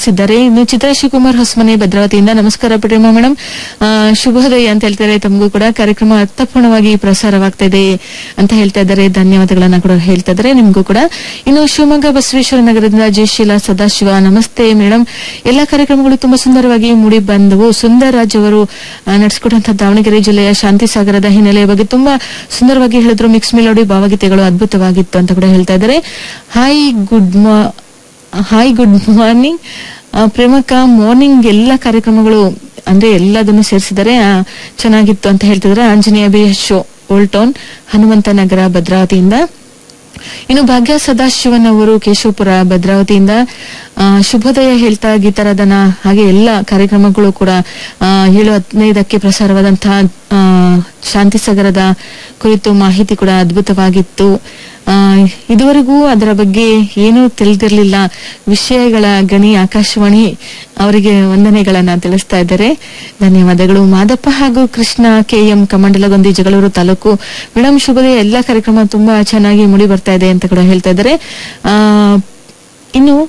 ಕಳಿಸಿದ್ದಾರೆ ಇನ್ನು ಚಿತ್ರಾ ಶಿವಕುಮಾರ್ ಹೊಸಮನೆ ಭದ್ರಾವತಿಯಿಂದ ನಮಸ್ಕಾರ ಪ್ರೇಮ ಮೇಡಮ್ ಆ, ಶುಭೋದಯ ಅಂತ ಹೇಳ್ತಾರೆ ತಮಗೂ ಕೂಡ ಕಾರ್ಯಕ್ರಮ ಅರ್ಥಪೂರ್ಣವಾಗಿ ಪ್ರಸಾರವಾಗ್ತಾ ಇದೆ ಅಂತ ಹೇಳ್ತಾ ಇದ್ದಾರೆ ಧನ್ಯವಾದಗಳನ್ನ ಕೂಡ ಹೇಳ್ತಾ ಇದ್ದಾರೆ ನಿಮಗೂ ಕೂಡ ಇನ್ನು ಶಿವಮೊಗ್ಗ ಬಸವೇಶ್ವರ ನಗರದಿಂದ ಜಯಶೀಲ ಸದಾಶಿವ ನಮಸ್ತೆ ಮೇಡಮ್ ಎಲ್ಲಾ ಕಾರ್ಯಕ್ರಮಗಳು ತುಂಬಾ ಸುಂದರವಾಗಿ ಮೂಡಿ ಬಂದವು ಸುಂದರ್ ರಾಜ್ ಅವರು ನಡೆಸಿಕೊಟ್ಟಂತಹ ದಾವಣಗೆರೆ ಜಿಲ್ಲೆಯ ಶಾಂತಿ ಸಾಗರದ ಹಿನ್ನೆಲೆಯ ಬಗ್ಗೆ ತುಂಬಾ ಸುಂದರವಾಗಿ ಹೇಳಿದ್ರು ಮಿಕ್ಸ್ ಮೆಲೋಡಿ ಭಾವಗೀತೆಗಳು ಅದ್ಭುತವಾಗಿತ್ತು ಅಂತ ಕೂಡ ಹೇಳ್ತಾ ಇದ್ದಾರೆ hi good hi good morning ಪ್ರೇಮಕ್ಕ ಮಾರ್ನಿಂಗ್ ಎಲ್ಲ ಕಾರ್ಯಕ್ರಮಗಳು ಅಂದ್ರೆ ಎಲ್ಲದನ್ನು ಸೇರಿಸಿದರೆ ಚೆನ್ನಾಗಿತ್ತು ಅಂತ ಹೇಳ್ತಿದ್ದಾರೆ ಆಂಜನೇಯ ಬಿ ಶೋ ಓಲ್ಡ್ ಟೌನ್ ಹನುಮಂತ ನಗರ ಭದ್ರಾವತಿಯಿಂದ ಇನ್ನು ಭಾಗ್ಯ ಸದಾಶಿವನ್ ಅವರು ಕೇಶವಪುರ ಭದ್ರಾವತಿಯಿಂದ ಆ, ಶುಭೋದಯ ಹೇಳ್ತಾ ಗೀತಾರಾಧನ ಹಾಗೆ ಎಲ್ಲ ಕಾರ್ಯಕ್ರಮಗಳು ಕೂಡ ಆ, ಏಳು ಹದಿನೈದಕ್ಕೆ ಪ್ರಸಾರವಾದಂತಹ ಆ, ಶಾಂತಿ ಸಾಗರದ ಕುರಿತು ಮಾಹಿತಿ ಕೂಡ ಅದ್ಭುತವಾಗಿತ್ತು ಆ, ಇದುವರೆಗೂ ಅದರ ಬಗ್ಗೆ ಏನೂ ತಿಳಿದಿರಲಿಲ್ಲ ವಿಷಯಗಳ ಗಣಿ ಆಕಾಶವಾಣಿ ಅವರಿಗೆ ವಂದನೆಗಳನ್ನ ತಿಳಿಸ್ತಾ ಇದ್ದಾರೆ ಧನ್ಯವಾದಗಳು ಮಾದಪ್ಪ ಹಾಗೂ ಕೃಷ್ಣ ಕೆಎಂ ಕಮಂಡಲಗೊಂದಿ ಜಗಳೂರು ತಾಲೂಕು ಮೇಡಮ್ ಶುಭೋದಯ ಎಲ್ಲ ಕಾರ್ಯಕ್ರಮ ತುಂಬಾ ಚೆನ್ನಾಗಿ ಮೂಡಿ ಬರ್ತಾ ಇದೆ ಅಂತ ಕೂಡ ಹೇಳ್ತಾ ಇದ್ದಾರೆ ಆ, ಇನ್ನು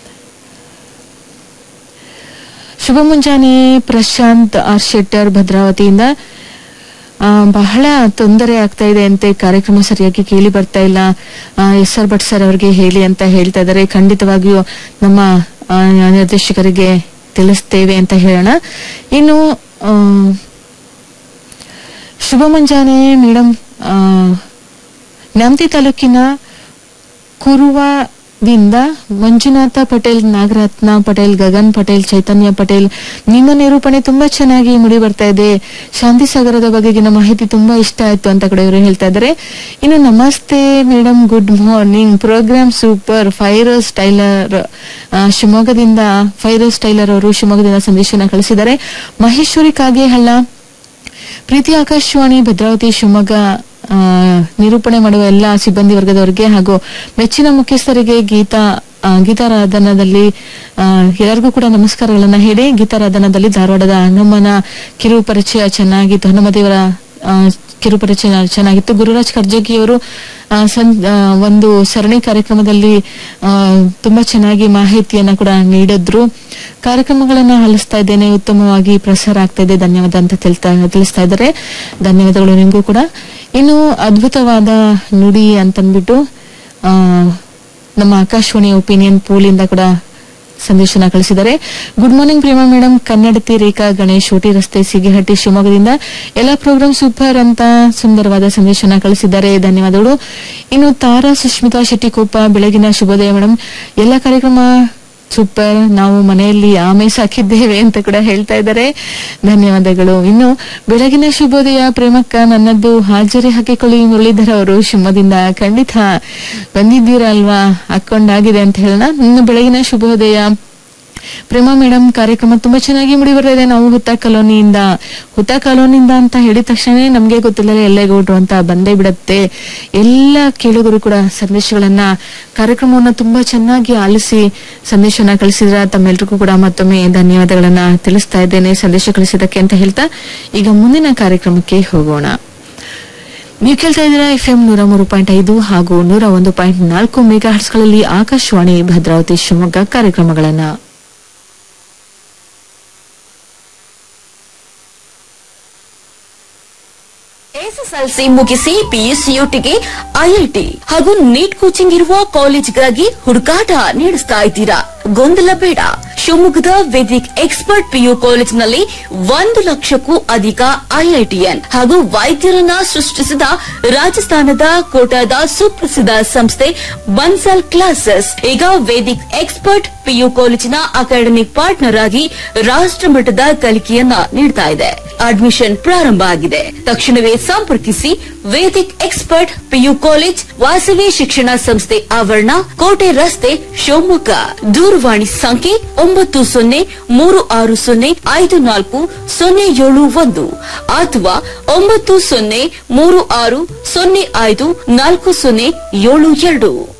ಶುಭ ಮುಂಜಾನೆ ಪ್ರಶಾಂತ್ ಆರ್ ಶೆಟ್ಟರ್ ಭದ್ರಾವತಿಯಿಂದ ಆ, ಬಹಳ ತೊಂದರೆ ಆಗ್ತಾ ಇದೆ ಅಂತೆ ಕಾರ್ಯಕ್ರಮ ಸರಿಯಾಗಿ ಕೇಳಿ ಬರ್ತಾ ಇಲ್ಲ ಎಸ್ ಆರ್ ಭಟ್ ಸರ್ ಅವರಿಗೆ ಹೇಳಿ ಅಂತ ಹೇಳ್ತಾ ಇದ್ದಾರೆ ಖಂಡಿತವಾಗಿಯೂ ನಮ್ಮ ಆ, ನಿರ್ದೇಶಕರಿಗೆ ತಿಳಿಸ್ತೇವೆ ಅಂತ ಹೇಳೋಣ ಇನ್ನು ಆ, ಶುಭ ಮುಂಜಾನೆ ಮೇಡಮ್ ನ್ಯಾಮತಿ ತಾಲೂಕಿನ ಕುರುವಾದಿಂದ ಮಂಜುನಾಥ ಪಟೇಲ್ ನಾಗರತ್ನ ಪಟೇಲ್ ಗಗನ್ ಪಟೇಲ್ ಚೈತನ್ಯ ಪಟೇಲ್ ನಿಮ್ಮ ನಿರೂಪಣೆ ತುಂಬಾ ಚೆನ್ನಾಗಿ ಮುಡಿ ಬರ್ತಾ ಇದೆ ಶಾಂತಿ ಸಾಗರದ ಬಗೆಗಿನ ಮಾಹಿತಿ ತುಂಬಾ ಇಷ್ಟ ಆಯ್ತು ಅಂತ ಕೂಡ ಇವರು ಹೇಳ್ತಾ ಇದ್ದಾರೆ ಇನ್ನು ನಮಸ್ತೆ madam good morning program super Firoz tailor ಆ, ಶಿವಮೊಗ್ಗದಿಂದ ಫೈರೋಸ್ ಟೈಲರ್ ಅವರು ಶಿವಮೊಗ್ಗದಿಂದ ಸಂದೇಶನ ಕಳಿಸಿದ್ದಾರೆ ಮಹೇಶ್ವರಿ ಕಾಗೇಹಳ್ಳ ಪ್ರೀತಿ ಆಕಾಶವಾಣಿ ಭದ್ರಾವತಿ ಶಿವಮೊಗ್ಗ ಆ, ನಿರೂಪಣೆ ಮಾಡುವ ಎಲ್ಲ ಸಿಬ್ಬಂದಿ ವರ್ಗದವರಿಗೆ ಹಾಗೂ ಮೆಚ್ಚಿನ ಮುಖ್ಯಸ್ಥರಿಗೆ ಗೀತಾ ಆ, ಗೀತಾರಾಧನದಲ್ಲಿ ಆ, ಎಲ್ಲರಿಗೂ ಕೂಡ ನಮಸ್ಕಾರಗಳನ್ನ ಹೇಳಿ ಗೀತಾರಾಧನದಲ್ಲಿ ಧಾರವಾಡದ ಹನುಮನ ಕಿರು ಪರಿಚಯ ಚೆನ್ನಾಗಿತ್ತು ಹನುಮದೇವರ ಆ, ಕಿರು ಪರಿಚಯ ಚೆನ್ನಾಗಿತ್ತು ಗುರುರಾಜ್ ಕರ್ಜಗಿಯವರು ಆ, ಸಂ- ಆ, ಒಂದು ಸರಣಿ ಕಾರ್ಯಕ್ರಮದಲ್ಲಿ ಆ, ತುಂಬಾ ಚೆನ್ನಾಗಿ ಮಾಹಿತಿಯನ್ನ ಕೂಡ ನೀಡಿದ್ರು ಕಾರ್ಯಕ್ರಮಗಳನ್ನ ಆಲಿಸ್ತಾ ಇದ್ದೇನೆ ಉತ್ತಮವಾಗಿ ಪ್ರಸಾರ ಆಗ್ತಾ ಇದೆ ಧನ್ಯವಾದ ಅಂತ ತಿಳ್ತಾ ತಿಳಿಸ್ತಾ ಇದ್ದಾರೆ ಧನ್ಯವಾದಗಳು ನಿಮಗೂ ಕೂಡ ಇನ್ನು ಅದ್ಭುತವಾದ ನುಡಿ ಅಂತಂದ್ಬಿಟ್ಟು ಆ, ನಮ್ಮ ಆಕಾಶವಾಣಿ ಒಪಿನಿಯನ್ ಪೂಲ್ ಇಂದ ಕೂಡ ಸಂದೇಶನ ಕಳಿಸಿದ್ದಾರೆ ಗುಡ್ ಮಾರ್ನಿಂಗ್ ಪ್ರೇಮ ಮೇಡಮ್ ಕನ್ನಡತಿ ರೇಖಾ ಗಣೇಶ್ ಓಟಿ ರಸ್ತೆ ಸಿಗಿಹಟ್ಟಿ ಶಿವಮೊಗ್ಗದಿಂದ ಎಲ್ಲ ಪ್ರೋಗ್ರಾಮ್ ಸೂಪರ್ ಅಂತ ಸುಂದರವಾದ ಸಂದೇಶನ ಕಳಿಸಿದ್ದಾರೆ ಧನ್ಯವಾದಗಳು ಇನ್ನು ತಾರಾ ಸುಷ್ಮಿತಾ ಶೆಟ್ಟಿಕೊಪ್ಪ ಬೆಳಗಿನ ಶುಭೋದಯ ಮೇಡಮ್ ಎಲ್ಲ ಕಾರ್ಯಕ್ರಮ ಸೂಪರ್ ನಾವು ಮನೆಯಲ್ಲಿ ಆಮೆ ಸಾಕಿದ್ದೇವೆ ಅಂತ ಕೂಡ ಹೇಳ್ತಾ ಇದ್ದಾರೆ ಧನ್ಯವಾದಗಳು ಇನ್ನು ಬೆಳಗಿನ ಶುಭೋದಯ ಪ್ರೇಮಕ್ಕ ನನ್ನದ್ದು ಹಾಜರಿ ಹಾಕಿಕೊಳ್ಳಿ ಮುರಳೀಧರ್ ಅವರು ಶಿವಮೊಗ್ಗದಿಂದ ಖಂಡಿತ ಬಂದಿದ್ದೀರಾ ಅಲ್ವಾ ಹಾಕೊಂಡಾಗಿದೆ ಅಂತ ಹೇಳೋಣ ಇನ್ನು ಬೆಳಗಿನ ಶುಭೋದಯ ಪ್ರೇಮ ಮೇಡಮ್ ಕಾರ್ಯಕ್ರಮ ತುಂಬಾ ಚೆನ್ನಾಗಿ ಮುಡಿ ಬರ್ತಾ ಇದೆ ನಾವು ಹುತ್ತ ಕಾಲೋನಿಯಿಂದ ಹುತ್ತ ಕಾಲೋನಿಯಿಂದ ಅಂತ ಹೇಳಿದ ತಕ್ಷಣ ನಮ್ಗೆ ಗೊತ್ತಿಲ್ಲ ಎಲ್ಲೇಗೌಡ್ರು ಅಂತ ಬಂದೇ ಬಿಡತ್ತೆ ಎಲ್ಲ ಕೇಳುಗರು ಕೂಡ ಸಂದೇಶಗಳನ್ನ ಕಾರ್ಯಕ್ರಮವನ್ನ ತುಂಬಾ ಚೆನ್ನಾಗಿ ಆಲಿಸಿ ಸಂದೇಶನ ಕಳಿಸಿದ್ರ ತಮ್ಮೆಲ್ರಿಗೂ ಕೂಡ ಮತ್ತೊಮ್ಮೆ ಧನ್ಯವಾದಗಳನ್ನ ತಿಳಿಸ್ತಾ ಇದ್ದೇನೆ ಸಂದೇಶ ಕಳಿಸಿದಕ್ಕೆ ಅಂತ ಹೇಳ್ತಾ ಈಗ ಮುಂದಿನ ಕಾರ್ಯಕ್ರಮಕ್ಕೆ ಹೋಗೋಣ ನೀವು ಕೇಳ್ತಾ ಇದ್ದೀರಾ ಎಫ್ ಎಂ ನೂರ ಮೂರು ಪಾಯಿಂಟ್ ಐದು ಹಾಗೂ ನೂರ ಒಂದು ಪಾಯಿಂಟ್ ನಾಲ್ಕು ಮೆಗಾ ಹರ್ಟ್ಸ್ಗಳಲ್ಲಿ ಆಕಾಶವಾಣಿ ಭದ್ರಾವತಿ ಶಿವಮೊಗ್ಗ ಕಾರ್ಯಕ್ರಮಗಳನ್ನ ಎಸ್ಎಸ್ಎಲ್ಸಿ ಮುಗಿಸಿ ಪಿಯುಸಿಯುಟಿಗೆ ಐಐಟಿ ಹಾಗೂ ನೀಟ್ ಕೋಚಿಂಗ್ ಇರುವ ಕಾಲೇಜ್ಗಾಗಿ ಹುಡುಕಾಟ ನಡೆಸ್ತಾ ಇದ್ದೀರಾ ಗೊಂದಲ ಬೇಡ ಶಿವಮೊಗ್ಗದ ವೇದಿಕ್ ಎಕ್ಸ್ಪರ್ಟ್ ಪಿಯು ಕಾಲೇಜಿನಲ್ಲಿ ಒಂದು ಲಕ್ಷಕ್ಕೂ ಅಧಿಕ ಐಐಟಿಎನ್ ಹಾಗೂ ವೈದ್ಯರನ್ನ ಸೃಷ್ಟಿಸಿದ ರಾಜಸ್ಥಾನದ ಕೋಟಾದ ಸುಪ್ರಸಿದ್ಧ ಸಂಸ್ಥೆ ಬನ್ಸಲ್ ಕ್ಲಾಸಸ್ ಈಗ ವೇದಿಕ್ ಎಕ್ಸ್ಪರ್ಟ್ ಪಿಯು ಕಾಲೇಜಿನ ಅಕಾಡೆಮಿಕ್ ಪಾರ್ಟ್ನರ್ ಆಗಿ ರಾಷ್ಟ್ರಮಟ್ಟದ ಕಲಿಕೆಯನ್ನ ನೀಡ್ತಾ ಇದೆ ಅಡ್ಮಿಷನ್ ಪ್ರಾರಂಭ ಆಗಿದೆ ತಕ್ಷಣವೇ ಸಂಪರ್ಕಿಸಿ Vedic expert PU college Vasavi ಶಿಕ್ಷಣ ಸಂಸ್ಥೆ ಆವರಣ ಕೋಟೆ ರಸ್ತೆ ಶಿವಮೊಗ್ಗ ದೂರವಾಣಿ ಸಂಖ್ಯೆ ಒಂಬತ್ತು ಸೊನ್ನೆ ಮೂರು ಆರು ಸೊನ್ನೆ ಐದು ನಾಲ್ಕು ಸೊನ್ನೆ ಏಳು ಒಂದು ಅಥವಾ ಒಂಬತ್ತು ಸೊನ್ನೆ ಮೂರು ಆರು ಸೊನ್ನೆ ಐದು ನಾಲ್ಕು ಸೊನ್ನೆ ಏಳು ಎರಡು